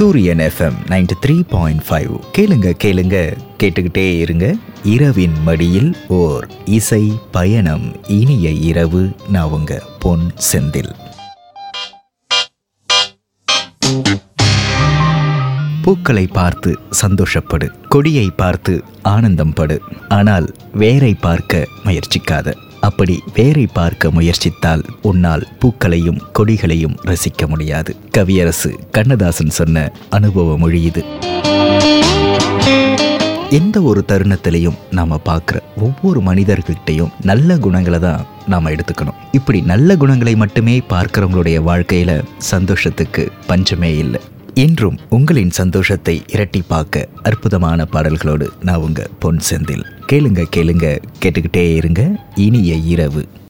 சூரியன் FM ninety three point five கேளுங்க கேளுங்க கேட்டுக்கிட்டே இருங்க இரவின் மடியில் ஓர் இசை பயணம் இனிய இரவு நான் உங்க பொன் செந்தில் பூக்களை பார்த்து சந்தோஷப்படு கொடியை பார்த்து ஆனந்தம் படு ஆனால் வேரை பார்க்க முயற்சிக்காத அப்படி வேரை பார்க்க முயற்சித்தால் உன்னால் பூக்களையும் கொடிகளையும் ரசிக்க முடியாது கவியரசு கண்ணதாசன் சொன்ன அனுபவ மொழி இது எந்த ஒரு தருணத்திலையும் நாம பார்க்குற ஒவ்வொரு மனிதர்கிட்டையும் நல்ல குணங்களை தான் நாம் எடுத்துக்கணும் இப்படி நல்ல குணங்களை மட்டுமே பார்க்கிறவங்களுடைய வாழ்க்கையில சந்தோஷத்துக்கு பஞ்சமே இல்லை என்றும் உங்களின் சந்தோஷத்தை இரட்டிப்பாக்க அற்புதமான பாடல்களோடு நான் உங்க பொன் செந்தில் கேளுங்க கேளுங்க கேட்டுக்கிட்டே இருங்க இனிய இரவு